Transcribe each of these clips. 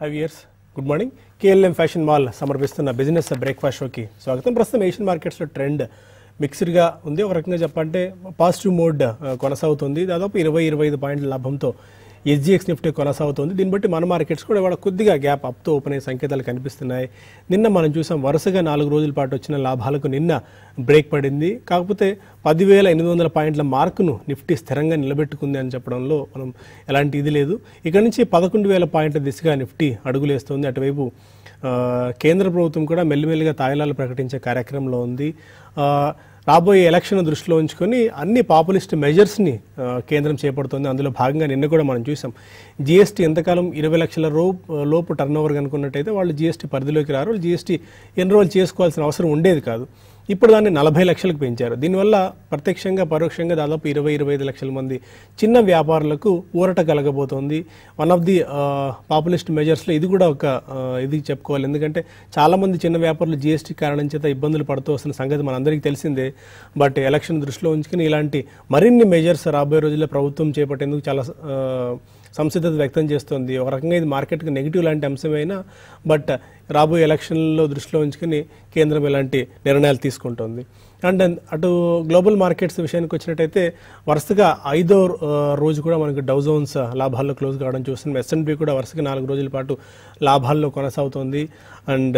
Five years good morning KLM fashion mall సమర్పిస్తున్న business breakfast షోకి స్వాగతం ప్రస్తుతం ఏషియన్ మార్కెట్స్లో ట్రెండ్ మిక్స్డ్గా ఉంది ఒక రకంగా చెప్పంటే పాజిటివ్ మోడ్ ఆ, కొనసాగుతుంది దాదాపు ఇరవై ఇరవై ఐదు పాయింట్ల లాభంతో ఎస్జిఎక్స్ నిఫ్టీ కొనసాగుతుంది దీన్ని బట్టి మన మార్కెట్స్ కూడా ఇవాళ కొద్దిగా గ్యాప్ అప్తో ఓపెన్ అయ్యే సంకేతాలు కనిపిస్తున్నాయి నిన్న మనం చూసాం వరుసగా నాలుగు రోజుల పాటు వచ్చిన లాభాలకు నిన్న బ్రేక్ పడింది కాకపోతే పదివేల ఎనిమిది వందల పాయింట్ల మార్కును నిఫ్టీ స్థిరంగా నిలబెట్టుకుంది అని చెప్పడంలో మనం ఎలాంటి ఇది లేదు ఇక్కడ నుంచి పదకొండు వేల పాయింట్ల దిశగా నిఫ్టీ అడుగులేస్తుంది అటువైపు ఆ, కేంద్ర ప్రభుత్వం కూడా మెల్లిమెల్లిగా తాయిలాలు ప్రకటించే కార్యక్రమంలో ఉంది ఆ, రాబోయే ఎలక్షన్ దృష్టిలో ఉంచుకొని అన్ని పాపులిస్ట్ మెజర్స్ని ఆ, కేంద్రం చేపడుతుంది అందులో భాగంగా నిన్న కూడా మనం చూసాం జీఎస్టీ ఎంతకాలం ఇరవై లక్షల రూ లోపు టర్న్ ఓవర్ కనుకున్నట్టయితే వాళ్ళు జీఎస్టీ పరిధిలోకి రారు వాళ్ళు జీఎస్టీ ఎన్రోల్ చేసుకోవాల్సిన అవసరం ఉండేది కాదు ఇప్పుడు దాన్ని నలభై లక్షలకు పెంచారు దీనివల్ల ప్రత్యక్షంగా పరోక్షంగా దాదాపు ఇరవై ఇరవై ఐదు లక్షల మంది చిన్న వ్యాపారులకు ఊరట కలగబోతోంది వన్ ఆఫ్ ది పాపులిస్ట్ మెజర్స్లో ఇది కూడా ఒక ఆ, ఇది చెప్పుకోవాలి ఎందుకంటే చాలామంది చిన్న వ్యాపారులు జీఎస్టీ కారణం చేత ఇబ్బందులు పడుతూ వస్తున్న సంగతి మనందరికీ తెలిసిందే బట్ ఎలక్షన్ దృష్టిలో ఉంచుకుని ఇలాంటి మరిన్ని మెజర్స్ రాబోయే రోజుల్లో ప్రభుత్వం చేపట్టేందుకు చాలా ఆ, సంసిద్ధత వ్యక్తం చేస్తుంది ఒక రకంగా ఇది మార్కెట్కి నెగిటివ్ లాంటి అంశమైనా బట్ రాబోయే ఎలక్షన్లో దృష్టిలో ఉంచుకుని కేంద్రం ఇలాంటి నిర్ణయాలు తీసుకుంటుంది అండ్ అటు గ్లోబల్ మార్కెట్స్ విషయానికి వచ్చినట్టయితే వరుసగా ఐదో ఆ, రోజు కూడా మనకు డౌ జోన్స్ లాభాల్లో క్లోజ్ కావడం చూస్తున్నాం ఎస్ఎన్పి కూడా వరుసగా నాలుగు రోజుల పాటు లాభాల్లో కొనసాగుతోంది అండ్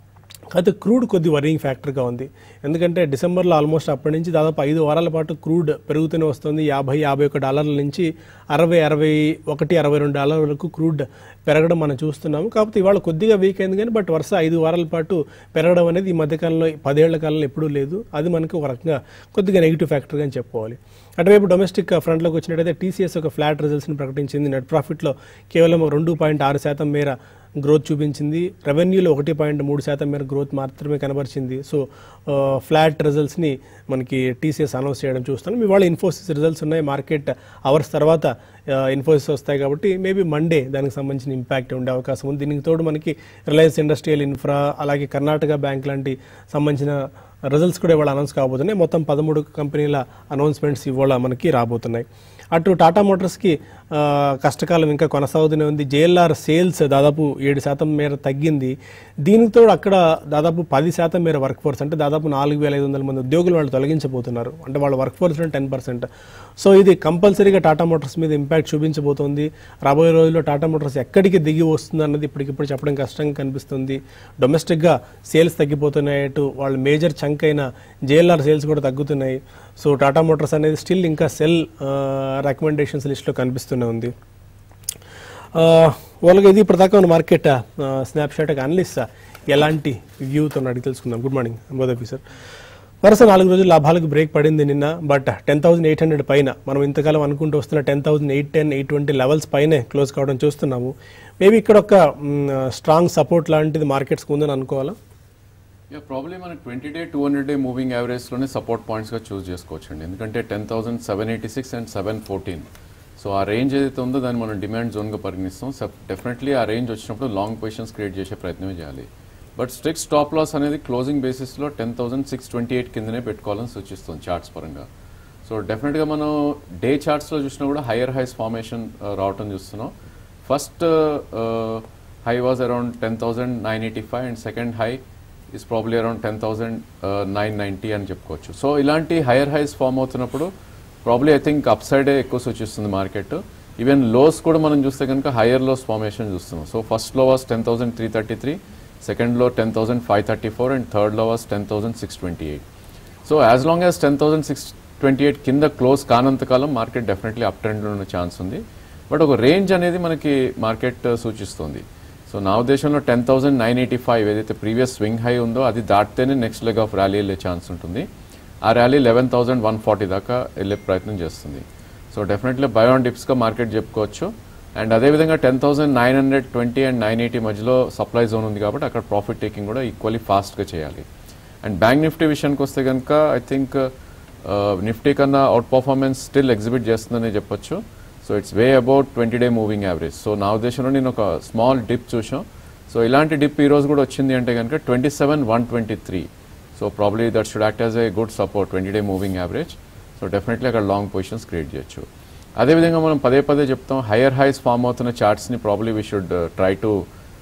అయితే క్రూడ్ కొద్ది వరింగ్ ఫ్యాక్టర్గా ఉంది ఎందుకంటే డిసెంబర్లో ఆల్మోస్ట్ అప్పటి నుంచి దాదాపు ఐదు వారాల పాటు క్రూడ్ పెరుగుతూనే వస్తుంది యాభై యాభై ఒక డాలర్ల నుంచి అరవై అరవై ఒకటి అరవై రెండు డాలర్ల వరకు క్రూడ్ పెరగడం మనం చూస్తున్నాము కాకపోతే ఇవాళ కొద్దిగా వీక్ అయింది కానీ బట్ వరుస ఐదు వారాల పాటు పెరగడం అనేది ఈ మధ్యకాలంలో పదేళ్ల కాలంలో ఎప్పుడూ లేదు అది మనకు ఒక రకంగా కొద్దిగా నెగిటివ్ ఫ్యాక్టర్గా అని చెప్పుకోవాలి అటువైపు డొమెస్టిక్ ఫ్రంట్లోకి వచ్చినట్టయితే టీసీఎస్ ఒక ఫ్లాట్ రిజల్ట్స్ని ప్రకటించింది నెట్ ప్రాఫిట్లో కేవలం రెండు పాయింట్ ఆరు శాతం మేర గ్రోత్ చూపించింది రెవెన్యూలో ఒకటి పాయింట్ మూడు శాతం మేర గ్రోత్ మాత్రమే కనబరిచింది సో ఆ, ఫ్లాట్ రిజల్ట్స్ని మనకి టీసీఎస్ అనౌన్స్ చేయడం చూస్తున్నాం ఇవాళ ఇన్ఫోసిస్ రిజల్ట్స్ ఉన్నాయి మార్కెట్ అవర్స్ తర్వాత ఆ, ఇన్ఫోసిస్ వస్తాయి కాబట్టి మేబీ మండే దానికి సంబంధించిన ఇంపాక్ట్ ఉండే అవకాశం ఉంది దీనికి తోడు మనకి రిలయన్స్ ఇండస్ట్రియల్ ఇన్ఫ్రా అలాగే కర్ణాటక బ్యాంక్ లాంటి సంబంధించిన రిజల్ట్స్ కూడా ఇవాళ అనౌన్స్ కాబోతున్నాయి మొత్తం పదమూడు కంపెనీల అనౌన్స్మెంట్స్ ఇవాళ మనకి రాబోతున్నాయి అటు టాటా మోటార్స్కి ఆ, కష్టకాలం ఇంకా కొనసాగుతూనే ఉంది జేఎల్ఆర్ సేల్స్ దాదాపు ఏడు శాతం మేర తగ్గింది దీనితో అక్కడ దాదాపు పది శాతం మేర వర్క్ ఫోర్స్ అంటే దాదాపు నాలుగు వేల ఐదు వందల మంది ఉద్యోగులు వాళ్ళు తొలగించబోతున్నారు అంటే వాళ్ళ వర్క్ ఫోర్స్లో టెన్ పర్సెంట్ సో ఇది కంపల్సరీగా టాటా మోటార్స్ మీద ఇంపాక్ట్ చూపించబోతోంది రాబోయే రోజుల్లో టాటా మోటార్స్ ఎక్కడికి దిగి వస్తుంది అన్నది ఇప్పటికిప్పుడు చెప్పడం కష్టంగా కనిపిస్తుంది డొమెస్టిక్గా సేల్స్ తగ్గిపోతున్నాయి అటు వాళ్ళ మేజర్ చంక్ అయిన జేఎల్ఆర్ సేల్స్ కూడా తగ్గుతున్నాయి సో టాటా మోటార్స్ అనేది స్టిల్ ఇంకా సెల్ రికమెండేషన్స్ లిస్ట్లో కనిపిస్తూనే ఉంది ఆ, వాళ్ళకి ఇది ఇప్పటిదాకా ఉన్న మార్కెట్ స్నాప్ షాట్ అనలిస్ట్ ఎలాంటి వ్యూతో అడిగి తెలుసుకుందాం గుడ్ మార్నింగ్ బోధ ఆఫీసర్ వరుస నాలుగు రోజులు లాభాలకు బ్రేక్ పడింది నిన్న but ten thousand eight hundred పైన మనం ఇంతకాలం అనుకుంటూ వస్తున్న ten thousand eight ten eight twenty levels పైనే క్లోజ్ కావడం చూస్తున్నాము మేబీ ఇక్కడ ఒక స్ట్రాంగ్ సపోర్ట్ లాంటిది మార్కెట్స్కి ఉందని అనుకోవాలా యా ప్రాబ్లీ మనకి twenty day two hundred day moving యావరేజ్లోనే సపోర్ట్ పాయింట్స్గా చూస్ చేసుకోవచ్చు అండి ఎందుకంటే ten thousand seven eighty six and seven fourteen so ఆ రేంజ్ ఏదైతే ఉందో దాన్ని మనం డిమాండ్ జోన్గా పరిగణిస్తాం డెఫినెట్లీ ఆ రేంజ్ వచ్చినప్పుడు లాంగ్ పొజిషన్స్ క్రియేట్ చేసే ప్రయత్నమే చేయాలి బట్ స్ట్రిక్ట్ స్టాప్ లాస్ అనేది క్లోజింగ్ బేసిస్లో ten thousand six twenty eight కిందనే పెట్టుకోవాలని సూచిస్తుంది చార్ట్స్ పరంగా సో డెఫినెట్గా మనం డే చార్ట్స్లో చూసినా కూడా హయ్యర్ హైస్ ఫార్మేషన్ రావటం చూస్తున్నాం first high was around ten thousand nine eighty five and second high is probably around ten thousand nine ninety అని చెప్పుకోవచ్చు సో ఇలాంటి హైయర్ హైస్ ఫామ్ అవుతున్నప్పుడు ప్రాబ్లీ ఐ థింక్ అప్ సైడే ఎక్కువ సూచిస్తుంది మార్కెట్ ఈవెన్ లోస్ కూడా మనం చూస్తే కనుక హైయర్ లోస్ ఫార్మేషన్ చూస్తున్నాం so first low was ten thousand three thirty three second low ten thousand five thirty four and third low was ten thousand six twenty eight so as long as ten thousand six twenty eight కింద close కానంత కాలం market definitely up ట్రెండ్లో ఉన్న chance ఉంది but ఒక range అనేది మనకి market సూచిస్తుంది సో నా ఉద్దేశంలో ten thousand nine eighty five ఏదైతే ప్రీవియస్ స్వింగ్ హై ఉందో అది దాటితేనే నెక్స్ట్ లెగ్ ఆఫ్ ర్యాలీ వెళ్ళే ఛాన్స్ ఉంటుంది ఆ rally eleven thousand one forty దాకా వెళ్ళే ప్రయత్నం చేస్తుంది సో డెఫినెట్లీ బయోన్ డిప్స్గా మార్కెట్ చెప్పుకోవచ్చు అండ్ అదేవిధంగా ten thousand nine hundred twenty and nine eighty మధ్యలో సప్లై జోన్ ఉంది కాబట్టి అక్కడ ప్రాఫిట్ టేకింగ్ కూడా ఈక్వల్లీ ఫాస్ట్గా చేయాలి అండ్ బ్యాంక్ నిఫ్టీ విషయానికి వస్తే కనుక ఐ థింక్ నిఫ్టీ కన్నా అవుట్ పర్ఫార్మెన్స్ స్టిల్ ఎగ్జిబిట్ చేస్తుందని చెప్పొచ్చు so it's way about twenty day moving average so నా ఉద్దేశంలో నేను ఒక స్మాల్ డిప్ చూసాం సో ఇలాంటి డిప్ ఈ రోజు కూడా వచ్చింది అంటే కనుక twenty seven one twenty three so probably that should act as a good support twenty day moving average so definitely అక్కడ లాంగ్ పొజిషన్స్ క్రియేట్ చేయొచ్చు అదేవిధంగా మనం పదే పదే చెప్తాం హయ్యర్ హైస్ ఫామ్ అవుతున్న చార్ట్స్ని probably we should try to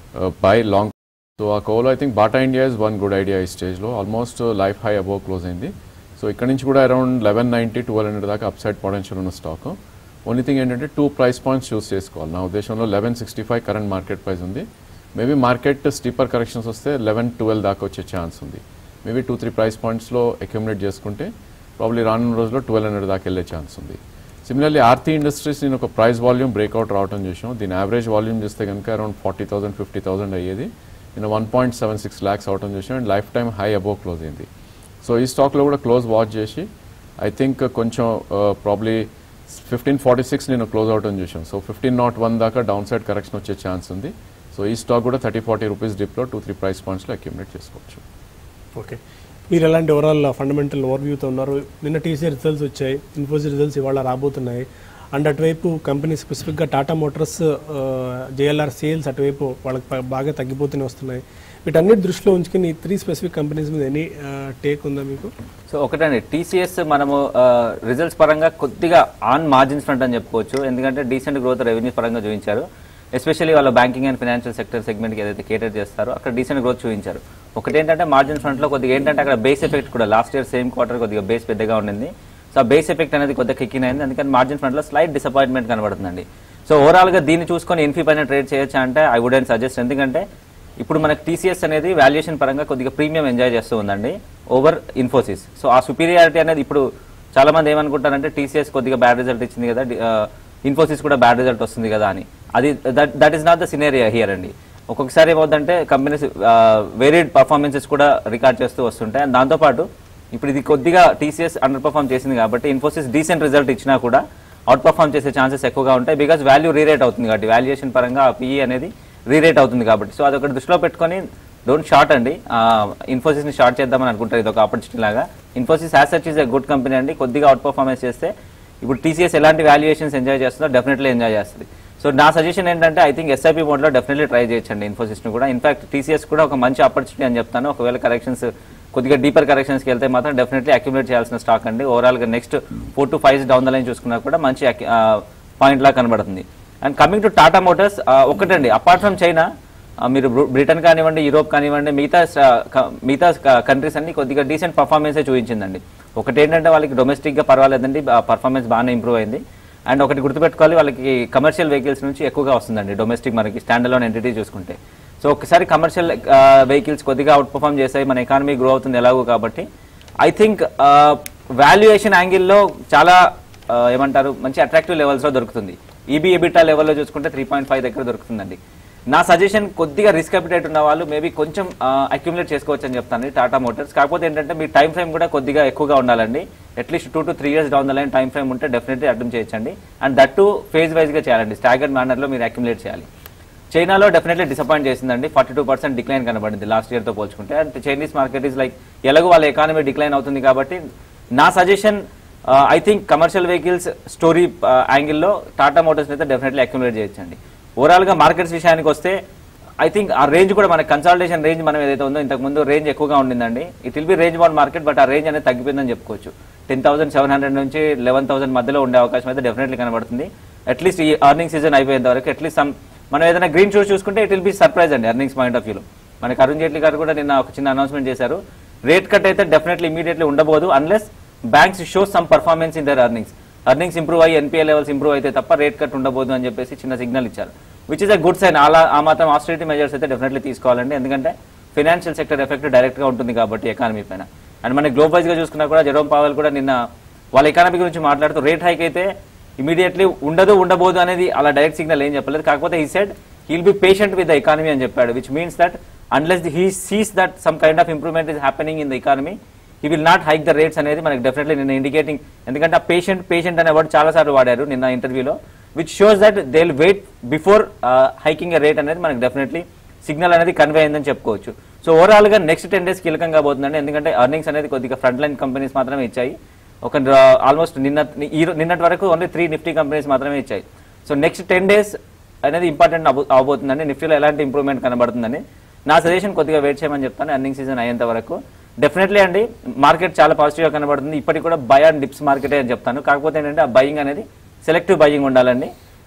buy long so ఆ కోలో I think Bata India is one good idea ఈ స్టేజ్లో almost life high above close అయింది సో ఇక్కడ నుంచి కూడా around eleven ninety twelve hundred దాకా అప్ సైడ్ పొటెన్షియల్ ఉన్న స్టాక్ ఓన్లీ థింగ్ ఏంటంటే టూ ప్రైస్ పాయింట్స్ చూస్ చేసుకోవాలి నా ఉద్దేశంలో eleven sixty five current market price ఉంది మేబీ మార్కెట్ స్టీపర్ కరెక్షన్స్ వస్తే లెవెన్ ట్వెల్వ్ దాకా వచ్చే ఛాన్స్ ఉంది మేబీ టూ త్రీ ప్రైస్ పాయింట్స్లో అక్యుములేట్ చేసుకుంటే ప్రాబ్లీ రానున్న రోజుల్లో ట్వెల్వ్ హండ్రెడ్ దాకా వెళ్ళే ఛాన్స్ ఉంది సిమిలర్లీ ఆర్తి ఇండస్ట్రీస్ నేను ఒక ప్రైస్ వాల్యూమ్ బ్రేక్అవుట్ రావడం చూసాం దీని యావరేజ్ వాల్యూమ్ చూస్తే కనుక around forty thousand fifty thousand అయ్యేది నేను one point seven six lakhs అవటం చూసాం and life time high above close అయింది సో ఈ స్టాక్లో కూడా క్లోజ్ వాచ్ చేసి ఐ థింక్ కొంచెం ప్రాబ్లీ ఫిఫ్టీన్ ఫార్టీ సిక్స్ నేను క్లోజ్ అవటం చూసాం సో ఫిఫ్టీన్ నాట్ వన్ దాకా డౌన్ సైడ్ కరెక్షన్ వచ్చే ఛాన్స్ ఉంది సో ఈ స్టాక్ కూడా థర్టీ ఫార్టీ రూపీస్ డిప్లో టూ త్రీ ప్రైస్ పాయింట్స్లో అక్యుములేట్ చేసుకోవచ్చు ఓకే మీరు ఎలాంటి ఓవరాల్ ఫండమెంటల్ ఓవర్వ్యూతో ఉన్నారు నిన్న టీసీ రిజల్ట్స్ వచ్చాయి ఇన్ఫోసిస్ రిజల్ట్స్ ఇవాళ రాబోతున్నాయి అండ్ అటువైపు కంపెనీ స్పెసిఫిక్గా టాటా మోటార్స్ జేఎల్ఆర్ సేల్స్ అటువైపు వాళ్ళకి ప- బాగా తగ్గిపోతూనే వస్తున్నాయి వీటన్నిటి దృష్టిలో ఉంచుకుని త్రీ స్పెసిఫిక్ కంపెనీస్ మీద ఎనీ టేక్ ఉందా మీకు సో ఒకటండి టీసీఎస్ మనము రిజల్ట్స్ పరంగా కొద్దిగా ఆన్ మార్జిన్స్ ఫ్రంట్ అని చెప్పుకోవచ్చు ఎందుకంటే డీసెంట్ గ్రోత్ రెవెన్యూ పరంగా చూపించారు ఎస్పెషల్లీ వాళ్ళ బ్యాంకింగ్ అండ్ ఫైనాన్షియల్ సెక్టర్ సెగ్మెంట్కి ఏదైతే కేటర్ చేస్తారో అక్కడ డీసెంట్ గ్రోత్ చూపించారు ఒకటి ఏంటంటే మార్జిన్ ఫ్రంట్లో కొద్దిగా ఏంటంటే అక్కడ బేస్ ఎఫెక్ట్ కూడా లాస్ట్ ఇయర్ సేమ్ క్వార్టర్ కొద్దిగా బేస్ పెద్దగా ఉండింది సో ఆ బేస్ ఎఫెక్ట్ అనేది కొద్దిగా కిక్కిన్ అయింది అందుకని మార్జిన్ ఫ్రంట్లో స్లైట్ డిసప్పాయింట్మెంట్ కనబడుతుందండి సో ఓవరాల్గా దీన్ని చూసుకొని ఇన్ఫీ పైన ట్రేడ్ చేయొచ్చా అంటే ఐ వుడ్ అండ్ సజెస్ట్ ఎందుకంటే ఇప్పుడు మనకి టీసీఎస్ అనేది వాల్యుయేషన్ పరంగా కొద్దిగా ప్రీమియం ఎంజాయ్ చేస్తూ ఉందండి ఓవర్ ఇన్ఫోసిస్ సో ఆ సుపీరియారిటీ అనేది ఇప్పుడు చాలా మంది ఏమనుకుంటారంటే టీసీఎస్ కొద్దిగా బ్యాడ్ రిజల్ట్ ఇచ్చింది కదా ఇన్ఫోసిస్ కూడా బ్యాడ్ రిజల్ట్ వస్తుంది కదా అని అది that that is not the scenario here అండి ఒక్కొక్కసారి ఏమవుతుందంటే కంపెనీస్ వేరియడ్ పర్ఫార్మెన్సెస్ కూడా రికార్డ్ చేస్తూ వస్తుంటాయి అండ్ దాంతోపాటు ఇప్పుడు ఇది కొద్దిగా టీసీఎస్ అండర్ పర్ఫామ్ చేసింది కాబట్టి ఇన్ఫోసిస్ డీసెంట్ రిజల్ట్ ఇచ్చినా కూడా అవుట్ పర్ఫామ్ చేసే ఛాన్సెస్ ఎక్కువగా ఉంటాయి బికాస్ వాల్యూ రీరేట్ అవుతుంది కాబట్టి వాల్యుయేషన్ పరంగా పిఈ అనేది రీరేట్ అవుతుంది కాబట్టి సో అదొకటి దృష్టిలో పెట్టుకొని డోంట్ షార్ట్ అండి ఇన్ఫోసిస్ ని షార్ట్ చేద్దామని అనుకుంటారు ఇది ఒక ఆపర్చునిటీ లాగా Infosys as such is a good company అండి కొద్దిగా అవుట్ పర్ఫార్మెన్స్ చేస్తే ఇప్పుడు టీసీఎస్ ఎలాంటి వాల్యుయేషన్స్ ఎంజాయ్ చేస్తుందో డెఫినెట్లీ ఎంజాయ్ చేస్తుంది సో నా సజెషన్ ఏంటంటే ఐ థింక్ ఎస్ఐపి మోడ్లో డెఫినెట్లీ ట్రై చేయొచ్చండి ఇన్ఫోసిస్ ని కూడా ఇన్ఫాక్ట్ టీసీఎస్ కూడా ఒక మంచి ఆపర్చునిటీ అని చెప్తాను ఒకవేళ కరెక్షన్స్ కొద్దిగా డీపర్ కరెక్షన్స్కి వెళ్తే మాత్రం డెఫినెట్లీ అక్యుములేట్ చేయాల్సిన స్టాక్ అండి ఓవరాల్గా next four to five down the line చూసుకున్నా కూడా మంచి పాయింట్ లా కనబడుతుంది and coming to Tata Motors ఒకటండి అపార్ట్ ఫ్రమ్ చైనా ఆ, మీరు బ్రు- బ్రిటన్ కానివ్వండి యూరోప్ కానివ్వండి మిగతా స- క- మిగతా కంట్రీస్ అన్ని కొద్దిగా డీసెంట్ పర్ఫార్మెన్సే చూపించిందండి ఒకటి ఏంటంటే వాళ్ళకి డొమెస్టిక్గా పర్వాలేదండి పర్ఫార్మెన్స్ బాగానే ఇంప్రూవ్ అయింది అండ్ ఒకటి గుర్తుపెట్టుకోవాలి వాళ్ళకి కమర్షియల్ వెహికల్స్ నుంచి ఎక్కువగా వస్తుందండి డొమెస్టిక్ మనకి స్టాండ్ అలోన్ ఎంటిటీ చూసుకుంటే సో ఒకసారి కమర్షియల్ వెహికల్స్ కొద్దిగా అవుట్ పర్ఫామ్ చేస్తాయి మన ఎకానమీ గ్రో అవుతుంది ఎలాగో కాబట్టి ఐ థింక్ వాల్యుయేషన్ యాంగిల్లో చాలా ఆ, ఏమంటారు మంచి అట్రాక్టివ్ లెవెల్స్లో దొరుకుతుంది ఈబీ ఎబిటా లెవెల్లో చూసుకుంటే త్రీ పాయింట్ ఫైవ్ దగ్గర దొరుకుతుందండి నా సజెషన్ కొద్దిగా రిస్క్ అపిటేట్ ఉన్న వాళ్ళు మేబీ కొంచెం అక్యుములేట్ చేసుకోవచ్చు అని చెప్తాను టాటా మోటార్స్ కాకపోతే ఏంటంటే మీ టైం ఫ్రేమ్ కూడా కొద్దిగా ఎక్కువగా ఉండాలండి at least two to three years down the line time frame ఉంటే డెఫినెట్లీ అటెంప్ట్ చేయొచ్చండి అండ్ దట్ టు ఫేజ్ వైజ్గా చేయాలండి స్టాగర్డ్ మేనర్లో మీరు అక్యుములేట్ చేయాలి చైనాలో డెఫినెట్లీ డిసప్పాయింట్ చేసిందండి ఫార్టీ టూ పర్సెంట్ డిక్లైన్ కనబడింది లాస్ట్ ఇయర్తో పోల్చుకుంటే and Chinese market is like ఎలాగో వాళ్ళ ఎకానమీ డిక్లైన్ అవుతుంది కాబట్టి నా suggestion I think commercial vehicles story యాంగిల్లో టాటా మోటార్స్ అయితే డెఫినెట్లీ అక్యుములేట్ చేయొచ్చండి ఓవరాల్గా మార్కెట్స్ విషయానికి వస్తే ఐ థింక్ ఆ రేంజ్ కూడా మన కన్సల్టేషన్ రేంజ్ మనం ఏదైతే ఉందో ఇంతకు ముందు రేంజ్ ఎక్కువగా ఉండిందండి it will be range bound market but ఆ రేంజ్ అనేది తగ్గిపోయిందని చెప్పుకోవచ్చు టెన్ థౌసండ్ సెవెన్ హండ్రెడ్ నుంచి లెవెన్ థౌసండ్ మధ్యలో ఉండే అవకాశం అయితే డెఫినెట్లీ కనబడుతుంది అట్లీస్ట్ ఈ అర్నింగ్ సీజన్ అయిపోయేంత వరకు అట్లీస్ట్ సమ్ మనం ఏదైనా గ్రీన్ షూస్ చూసుకుంటే ఇట్ విల్ బి సర్ప్రైజ్ అండి అర్నింగ్స్ పాయింట్ ఆఫ్ వ్యూలో మనకి అరుణ్ జైట్లీ గారు కూడా నిన్న ఒక చిన్న అనౌన్స్మెంట్ చేశారు రేట్ కట్ అయితే డెఫినెట్లీ ఇమీడియట్లీ ఉండబోదు unless banks show some performance in their earnings earnings improve అయ్యి ఎన్పిఏ లెవెల్స్ ఇంప్రూవ్ అయితే తప్ప రేట్ కట్ ఉండబోదు అని చెప్పేసి చిన్న సిగ్నల్ ఇచ్చారు which is a good sign అలా ఆ మాత్రం ఆస్ట్రేటీ మెజర్స్ అయితే డెఫినెట్లీ తీసుకోవాలండి ఎందుకంటే ఫైనాన్షియల్ సెక్టర్ ఎఫెక్ట్ డైరెక్ట్ గా ఉంటుంది కాబట్టి ఎకానమీ పైన అండ్ మన గ్లోబల్ వైజ్ గా చూసుకున్నా కూడా జెరోమ్ పావెల్ కూడా నిన్న వాళ్ళ ఎకానమీ గురించి మాట్లాడుతూ రేట్ హైక్ అయితే ఇమీడియట్లీ ఉండదు ఉండబోదు అనేది అలా డైరెక్ట్ సిగ్నల్ ఏం చెప్పలేదు కాకపోతే he said he'll be patient with the economy అని చెప్పాడు which means that unless he sees that some kind of improvement is happening in the economy he will not hike the rates అనేది మనకి definitely నిన్న indicating ఎందుకంటే ఆ patient patient అనే word చాలా సార్లు వాడారు నిన్న ఇంటర్వ్యూలో which shows that they will wait before hiking a rate అనేది మనకి డెఫినెట్లీ సిగ్నల్ అనేది కన్వే అయిందని చెప్పుకోవచ్చు సో ఓవరాల్ గా నెక్స్ట్ టెన్ డేస్ కీలకంగా పోతుందండి ఎందుకంటే అర్నింగ్స్ అనేది కొద్దిగా ఫ్రంట్ లైన్ కంపెనీస్ మాత్రమే ఇచ్చాయి ఒక ఆల్మోస్ట్ నిన్న ఈ రో- నిన్నటి వరకు ఓన్లీ త్రీ నిఫ్టీ కంపెనీస్ మాత్రమే ఇచ్చాయి సో నెక్స్ట్ టెన్ డేస్ అనేది ఇంపార్టెంట్ అవబోతుందండి నిఫ్టీలో ఎలాంటి ఇంప్రూవ్మెంట్ కనబడుతుందని నా సజెషన్ కొద్దిగా వెయిట్ చేయమని చెప్తాను అర్నింగ్ సీజన్ అయ్యేంత వరకు డెఫినెట్లీ అండి మార్కెట్ చాలా పాజిటివ్గా కనబడుతుంది ఇప్పటికి కూడా బై అండ్ డిప్స్ మార్కెటే అని చెప్తాను కాకపోతే ఏంటంటే ఆ బయింగ్ అనేది సెలెక్టివ్ బయింగ్ ఉండాలండి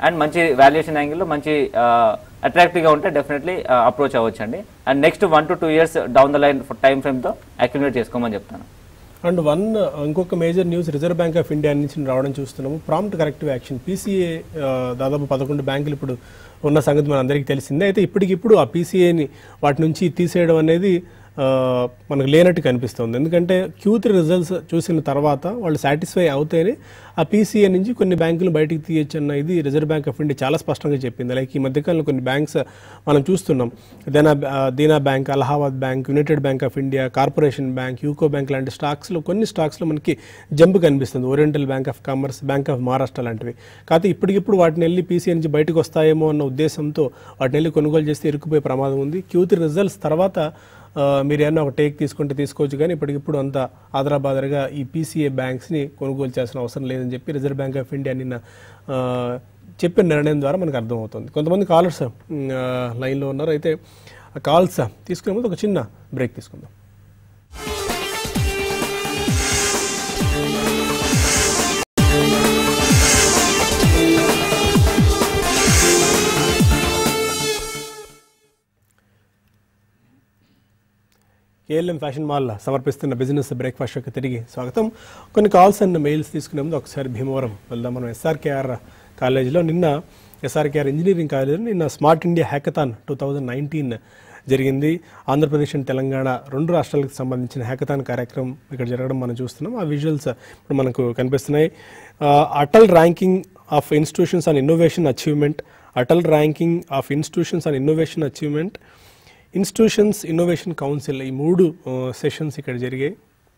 అండ్ మంచి వాల్యుయేషన్ యాంగిల్లో మంచి అట్రాక్టివ్గా ఉంటే డెఫినెట్లీ అప్రోచ్ అవ్వచ్చు అండి and next one to two years down the line time ఫ్రేమ్తో అక్యుమిలేట్ చేసుకోమని చెప్తాను అండ్ వన్ ఇంకొక major news Reserve Bank of India నుంచి రావడం చూస్తున్నాము ప్రాంప్ట్ కరెక్టివ్ యాక్షన్ పీసీఏ దాదాపు పదకొండు బ్యాంకులు ఇప్పుడు ఉన్న సంగతి మన అందరికీ తెలిసిందే అయితే ఇప్పటికిప్పుడు ఆ పీసీఏని వాటి నుంచి తీసేయడం అనేది ఆ, మనకు లేనట్టు కనిపిస్తుంది ఎందుకంటే క్యూ త్రీ రిజల్ట్స్ చూసిన తర్వాత వాళ్ళు సాటిస్ఫై అవుతేనే ఆ పీసీఏ నుంచి కొన్ని బ్యాంకులు బయటికి తీయచ్చు అన్న ఇది రిజర్వ్ బ్యాంక్ ఆఫ్ ఇండియా చాలా స్పష్టంగా చెప్పింది లైక్ ఈ మధ్యకాలంలో కొన్ని బ్యాంక్స్ మనం చూస్తున్నాం దేనా ఆ, Dena Bank Allahabad Bank United Bank of India Corporation Bank UCO Bank లాంటి స్టాక్స్లో కొన్ని స్టాక్స్లో మనకి జంప్ కనిపిస్తుంది Oriental Bank of Commerce Bank of Maharashtra లాంటివి కాకపోతే ఇప్పటికిప్పుడు వాటిని వెళ్ళి పీసీఏ నుంచి బయటకు వస్తాయేమో అన్న ఉద్దేశంతో వాటిని వెళ్ళి కొనుగోలు చేస్తే ఇరుక్కుపోయే ప్రమాదం ఉంది క్యూ త్రీ రిజల్ట్స్ తర్వాత ఆ, మీరు ఏమన్నా ఒక టేక్ తీసుకుంటే తీసుకోవచ్చు కానీ ఇప్పటికిప్పుడు అంత ఆదరాబాదరగా ఈ పీసీఏ బ్యాంక్స్ని కొనుగోలు చేయాల్సిన అవసరం లేదని చెప్పి రిజర్వ్ బ్యాంక్ ఆఫ్ ఇండియా నిన్న ఆ, చెప్పిన నిర్ణయం ద్వారా మనకు అర్థమవుతుంది కొంతమంది కాలర్స్ లైన్లో ఉన్నారు అయితే ఆ కాల్స్ తీసుకునే ముందు ఒక చిన్న బ్రేక్ తీసుకుందాం కేఎల్ఎం ఫ్యాషన్ మాల్ సమర్పిస్తున్న బిజినెస్ బ్రేక్ఫాస్ట్ యొక్క తిరిగి స్వాగతం కొన్ని కాల్స్ అండ్ మెయిల్స్ తీసుకునే ముందు ఒకసారి భీమవరం వెళ్దాం మనం ఎస్ఆర్కేఆర్ కాలేజీలో నిన్న ఎస్ఆర్కేఆర్ ఇంజనీరింగ్ కాలేజీలో నిన్న smart India hackathon two thousand nineteen జరిగింది ఆంధ్రప్రదేశ్ అండ్ తెలంగాణ రెండు రాష్ట్రాలకు సంబంధించిన హ్యాకథాన్ కార్యక్రమం ఇక్కడ జరగడం మనం చూస్తున్నాం ఆ విజువల్స్ ఇప్పుడు మనకు కనిపిస్తున్నాయి ఆ, Atal ranking of institutions on innovation achievement Atal ranking of institutions on innovation achievement institutions innovation council ఈ మూడు సెషన్స్ ఇక్కడ జరిగాయి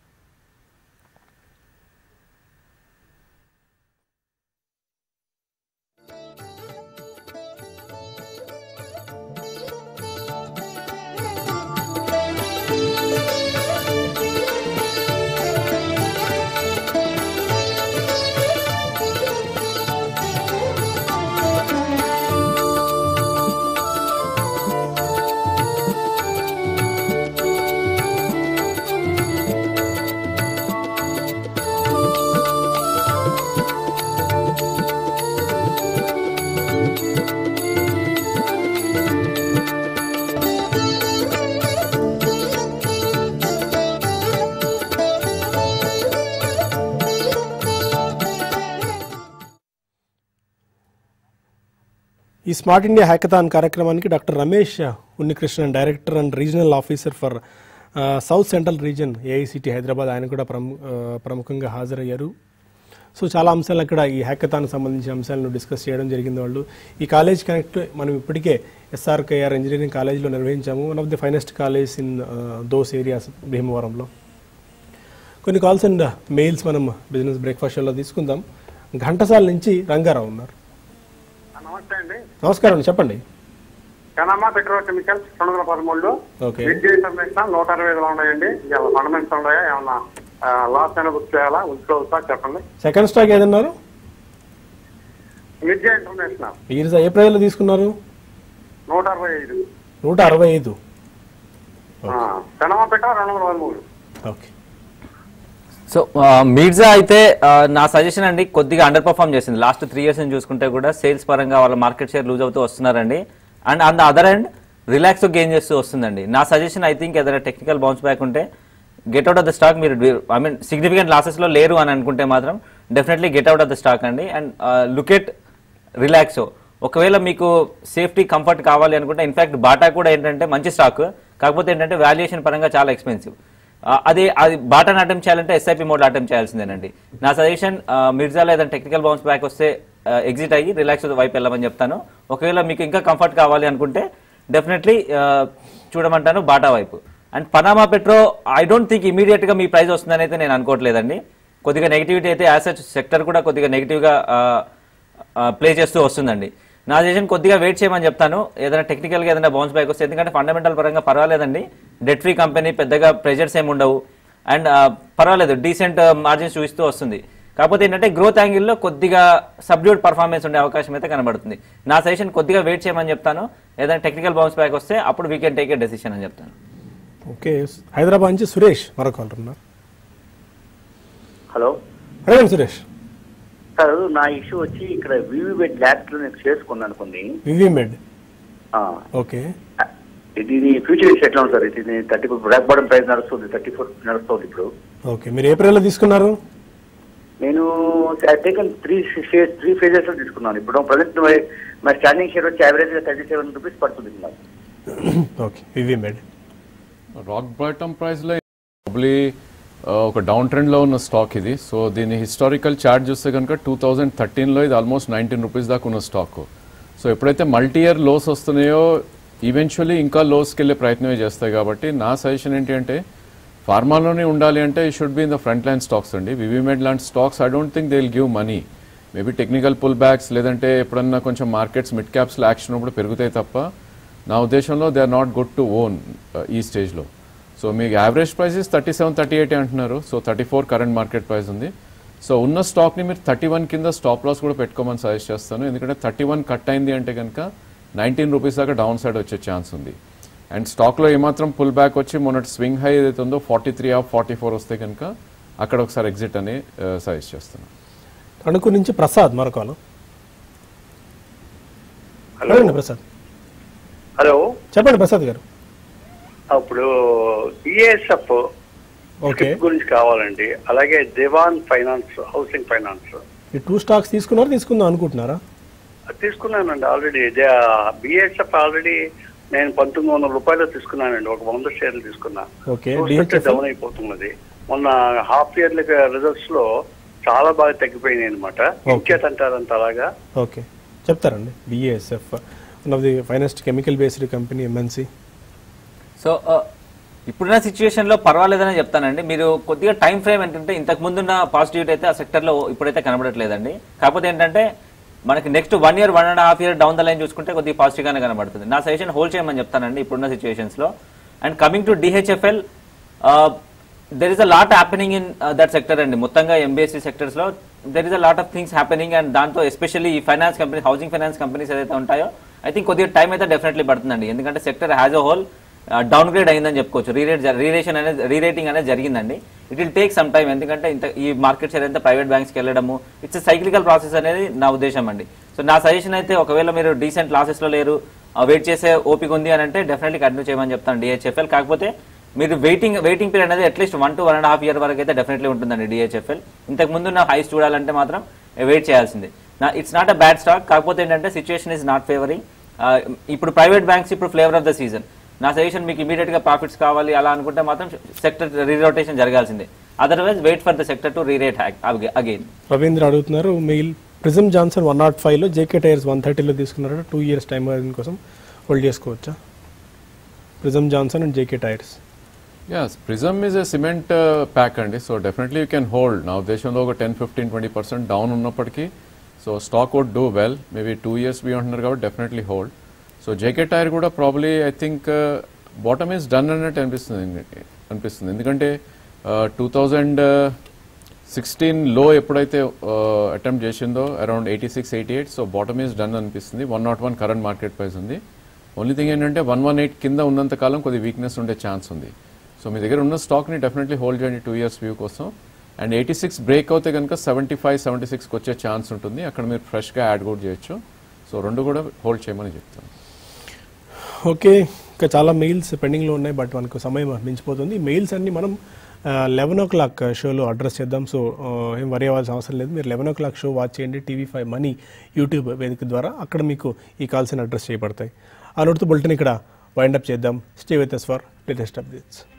ఈ స్మార్ట్ ఇండియా హ్యాకథాన్ కార్యక్రమానికి doctor Ramesh Unnikrishnan director and regional officer for south central region AICT Hyderabad ఆయన కూడా ప్రము ఆ, ప్రముఖంగా హాజరయ్యారు సో చాలా అంశాలు అక్కడ ఈ హ్యాకథాన్ సంబంధించిన అంశాలను డిస్కస్ చేయడం జరిగింది వాళ్ళు ఈ కాలేజ్ కనెక్ట్ మనం ఇప్పటికే ఎస్ఆర్కేఆర్ ఇంజనీరింగ్ కాలేజ్లో నిర్వహించాము one of the finest college in those areas భీమవరంలో కొన్ని కాల్స్ అండ్ మెయిల్స్ మనం బిజినెస్ బ్రేక్ఫాస్ట్ షోలో తీసుకుందాం ఘంటసాల నుంచి రంగారావు ఉన్నారు నమస్తే అండి నమస్కారం అండి చెప్పండి కనమ్మ పెట్రోకెమికల్స్ రెండు వందల పదమూడులో ఓకే విద్య ఇంటర్నేషనల్ నూట అరవై ఐదులో ఉన్నాయండి ఇలా ఫండమెంట్స్ ఉన్నాయా ఏమన్నా లాస్ అయినా బుక్ చేయాలా ఉంచుకోవచ్చా చెప్పండి సెకండ్ స్టాక్ ఏదన్నారు విద్య ఇంటర్నేషనల్ మీరు ఏ ప్రైజ్లో తీసుకున్నారు నూట అరవై ఐదు నూట అరవై ఐదు కనమ్మ పెట్ట రెండు వందల పదమూడు ఓకే సో మీర్జా అయితే ఆ, నా సజెషన్ అండి కొద్దిగా అండర్ పర్ఫామ్ చేసింది లాస్ట్ త్రీ ఇయర్స్ నుంచి చూసుకుంటే కూడా సేల్స్ పరంగా వాళ్ళ మార్కెట్ షేర్ లూజ్ అవుతూ వస్తున్నారండి and on the other end Relaxo gain చేస్తూ వస్తుందండి నా సజెషన్ ఐ థింక్ ఏదైనా టెక్నికల్ బౌన్స్ బ్యాక్ ఉంటే get out of the stock మీరు ఐ మీన్ సిగ్నిఫికెంట్ లాసెస్ లో లేరు అని అనుకుంటే మాత్రం definitely get out of the stock అండి అండ్ లుక్ ఎట్ రిలాక్సో ఒకవేళ మీకు సేఫ్టీ కంఫర్ట్ కావాలి అనుకుంటే ఇన్ఫాక్ట్ బాటా కూడా ఏంటంటే మంచి స్టాక్ కాకపోతే ఏంటంటే వాల్యుయేషన్ పరంగా చాలా ఎక్స్పెన్సివ్ అది అది బాటాను అటెంప్ట్ చేయాలంటే ఎస్ఐపి మోడ్ అటెంప్ట్ చేయాల్సిందేనండి నా సజెషన్ మిర్జాలో ఏదైనా టెక్నికల్ బౌన్స్ బ్యాక్ వస్తే ఎగ్జిట్ అయ్యి రిలాక్స్ వైపు వెళ్ళమని చెప్తాను ఒకవేళ మీకు ఇంకా కంఫర్ట్ కావాలి అనుకుంటే డెఫినెట్లీ చూడమంటాను బాటా వైపు and Panama Petro I don't think immediate గా మీ ప్రైస్ వస్తుందని అయితే నేను అనుకోవట్లేదండి కొద్దిగా నెగిటివిటీ అయితే యాజ్ సచ్ సెక్టర్ కూడా కొద్దిగా నెగిటివ్ గా ప్లే చేస్తూ వస్తుందండి నా సజెషన్ కొద్దిగా వెయిట్ చేయమని చెప్తాను ఏదైనా టెక్నికల్ గా ఏదైనా బౌన్స్ బ్యాక్ వస్తే ఎందుకంటే ఫండమెంటల్ పరంగా పర్వాలేదండి డెట్ ఫ్రీ కంపెనీ పెద్దగా ప్రెజర్స్ ఏమి ఉండవు అండ్ పర్వాలేదు డీసెంట్ మార్జిన్స్ చూపిస్తూ వస్తుంది కాకపోతే ఏంటంటే గ్రోత్ యాంగిల్లో కొద్దిగా సబ్డ్యూట్ పర్ఫార్మెన్స్ ఉండే అవకాశం అయితే కనబడుతుంది నా సజెషన్ కొద్దిగా వెయిట్ చేయమని చెప్తాను ఏదైనా టెక్నికల్ బౌన్స్ బ్యాక్ వస్తే అప్పుడు we can take a decision అని చెప్తాను ఓకే హైదరాబాద్ నుంచి సురేష్ మరొక కాల్ ఉన్నారు హలో అడగండి సురేష్ సార్ నా ఇష్యూ వచ్చి ఇక్కడ వివిబెడ్ ల్యాబ్స్ లో నేను చేసుకున్నాను కొన్ని వివిమెడ్ ఆ, ఓకే ఇది ఇది ఫ్యూచర్ ఇష్యూ ఎట్లా ఉంది సార్ ఇది thirty four block bottom price నడుస్తుంది థర్టీ ఫోర్ నడుస్తుంది ఇప్పుడు ఓకే మీరు ఏప్రిల్లో తీసుకున్నారు నేను taken three shares three phases లో తీసుకున్నాను ఇప్పుడు ప్రజెంట్ మై స్టాండింగ్ షేర్ వచ్చి యావరేజ్ గా థర్టీ సెవెన్ రూపీస్ పడుతుంది నాకు ఓకే వివిమెడ్ రాక్ బాటమ్ ప్రైస్లో ప్రాబ్లీ ఒక డౌన్ ట్రెండ్లో ఉన్న స్టాక్ ఇది సో దీని హిస్టారికల్ చార్ట్ చూస్తే కనుక టూ థౌజండ్ థర్టీన్లో ఇది ఆల్మోస్ట్ నైన్టీన్ రూపీస్ దాకా ఉన్న స్టాక్ సో ఎప్పుడైతే మల్టీ ఇయర్ లోస్ వస్తున్నాయో ఈవెన్చువల్లీ ఇంకా లోస్కి వెళ్ళే ప్రయత్నమే చేస్తాయి కాబట్టి నా సజెషన్ ఏంటి అంటే ఫార్మాలోనే ఉండాలి అంటే ఈ should be in the front line stocks అండి వివిమెడ్ లాంటి stocks I don't think they will give money maybe technical pull backs లేదంటే ఎప్పుడన్నా కొంచెం మార్కెట్స్ మిడ్ క్యాప్స్లో యాక్షన్ ఉన్నప్పుడు పెరుగుతాయి తప్ప నా ఉద్దేశంలో they are not good to own ఈ స్టేజ్లో సో మీకు average price thirty seven thirty eight అంటున్నారు so thirty four current market price ఉంది సో ఉన్న స్టాక్ని మీరు థర్టీ వన్ కింద స్టాప్ లాస్ కూడా పెట్టుకోమని సజెస్ట్ చేస్తాను ఎందుకంటే థర్టీ వన్ కట్ అయింది అంటే కనుక నైన్టీన్ రూపీస్ దాకా డౌన్ సైడ్ వచ్చే ఛాన్స్ ఉంది అండ్ స్టాక్లో ఏమాత్రం పుల్ బ్యాక్ వచ్చి మొన్నటి స్వింగ్ హై ఏదైతే ఉందో forty three of forty four వస్తే కనుక అక్కడ ఒకసారి ఎగ్జిట్ అని సజెస్ట్ చేస్తాను తణుకు నుంచి ప్రసాద్ మరొకలు హలో చెప్పండి ప్రసాద్ హలో చెప్పండి ప్రసాద్ గారు ఇప్పుడు బిఎస్ఎఫ్ ఓకే గురించి కావాలండి అలాగే దివాన్ ఫైనాన్స్ హౌసింగ్ ఫైనాన్స్ ఈ టూ స్టాక్స్ తీసుకున్నారు తీసుకుందాం అనుకుంటున్నారా తీసుకున్నానండి ఆల్రెడీ బిఎస్ఎఫ్ ఆల్రెడీ నేను పంతొమ్మిది వందల రూపాయలు తీసుకున్నానండి ఒక వంద షేర్లు తీసుకున్నా ఓకే చూస్తుంటే డిహెచ్ఎఫ్ డౌన్ అయిపోతున్నది మొన్న హాఫ్ ఇయర్లీ రిజల్ట్స్ లో చాలా బాగా తగ్గిపోయినాయి అనమాట Okay. ఇంకేతంటారు అంత అలాగా ఓకే చెప్తారండి BASF one of the finest chemical based company MNC so ఆ, ఇప్పుడున్న సిచ్యువేషన్ లో పర్వాలేదని చెప్తానండి మీరు కొద్దిగా టైం ఫ్రేమ్ ఏంటంటే ఇంతకు ముందున్న పాజిటివిటీ అయితే ఆ సెక్టర్ లో ఇప్పుడైతే కనబడట్లేదండి కాకపోతే ఏంటంటే మనకి next one year one and half year down the line చూసుకుంటే కొద్దిగా పాజిటివ్ గానే కనబడుతుంది నా సజెషన్ హోల్డ్ చేయమని చెప్తానండి ఇప్పుడున్న సిచ్యువేషన్స్ లో and coming to DHFL there is a lot happening in that sector అండి మొత్తంగా ఎంబీఎస్సీ సెక్టర్స్ లో there is a lot of things happening and దాంతో ఎస్పెషల్లీ ఈ finance company housing finance companies ఏదైతే ఉంటాయో ఐ థింక్ కొద్దిగా time అయితే definitely పడుతుందండి ఎందుకంటే sector has a whole downgrade అయిందని చెప్పుకోవచ్చు రీరేట్ రీరేషన్ అనేది రీరేటింగ్ అనేది జరిగిందండి it will take some time ఎందుకంటే ఇంత ఈ మార్కెట్ షేర్ అంతా ప్రైవేట్ బ్యాంక్స్కి వెళ్ళడము ఇట్స్ సైక్లికల్ ప్రాసెస్ అనేది నా ఉద్దేశం అండి సో నా సజెషన్ అయితే ఒకవేళ మీరు డీసెంట్ లాసెస్లో లేరు వెయిట్ చేసే ఓపిక ఉంది అని అంటే డెఫినెట్లీ కంటిన్యూ చేయమని చెప్తాను డిహెచ్ఎఫ్ఎల్ కాకపోతే మీరు వెయిటింగ్ వెయిటింగ్ పీరియడ్ అనేది at least one to one and half year వరకు అయితే డెఫినెట్లీ ఉంటుందండి డిహెచ్ఎఫ్ఎల్ ఇంతకు ముందు నా హైస్ చూడాలంటే మాత్రం వెయిట్ చేయాల్సిందే నా it's not a bad stock కాకపోతే ఏంటంటే సిచ్యువేషన్ ఇస్ నాట్ ఫేవరింగ్ ఇప్పుడు ప్రైవేట్ బ్యాంక్స్ ఇప్పుడు ఫ్లేవర్ ఆఫ్ ద సీజన్ నా సజెషన్ మీకు ఇమీడియట్ గా ప్రాఫిట్స్ కావాలి అలా అనుకుంటే మాత్రం సెక్టర్ రీరొటేషన్ జరగాల్సిందే otherwise wait for the sector to rerate again Ravindra అడుగుతున్నారు mail Prism Johnson one not ఫైవ్లో జేకే టైర్స్ వన్ థర్టీలో తీసుకున్నారట టూ ఇయర్స్ టైం కోసం హోల్డ్ చేసుకోవచ్చా Prism Johnson and JK Tyres yes prism is a cement pack అండి so definitely you can hold నా ఉద్దేశంలో ఒక ten fifteen twenty percent down ఉన్నప్పటికీ so stock would do well maybe two years be ఉంటున్నారు కాబట్టి definitely hold so JK tyre కూడా probably I think bottom is done అన్నట్టు అనిపిస్తుంది అనిపిస్తుంది ఎందుకంటే టూ థౌజండ్ సిక్స్టీన్ లో ఎప్పుడైతే అటెంప్ట్ చేసిందో around eighty six eighty eight so bottom is done అనిపిస్తుంది one not one current market price ఉంది ఓన్లీ థింగ్ ఏంటంటే వన్ వన్ ఎయిట్ కింద ఉన్నంత కాలం కొద్ది వీక్నెస్ ఉండే ఛాన్స్ ఉంది సో మీ దగ్గర ఉన్న స్టాక్ని డెఫినెట్లీ హోల్డ్ చేయండి టూ ఇయర్స్ వ్యూ కోసం అండ్ ఎయిటీ సిక్స్ బ్రేక్ అవుతే కనుక సెవెంటీ ఫైవ్ సెవెంటీ సిక్స్కి వచ్చే ఛాన్స్ ఉంటుంది అక్కడ మీరు ఫ్రెష్గా యాడ్ కూడా చేయొచ్చు సో రెండు కూడా హోల్డ్ చేయమని చెప్తాను ఓకే ఇంకా చాలా మెయిల్స్ పెండింగ్లో ఉన్నాయి బట్ మనకు సమయం మించిపోతుంది మెయిల్స్ అన్ని మనం లెవెన్ ఓ క్లాక్ షోలో అడ్రస్ చేద్దాం సో ఆ, ఏం వరి అవ్వాల్సిన అవసరం లేదు మీరు eleven o'clock show watch చేయండి టీవీ ఫైవ్ మనీ యూట్యూబ్ వేదిక ద్వారా అక్కడ మీకు ఈ కాల్స్ అడ్రస్ చేయబడతాయి ఆ నోటితో బులెటిన్ ఇక్కడ వైండప్ చేద్దాం stay with us for latest updates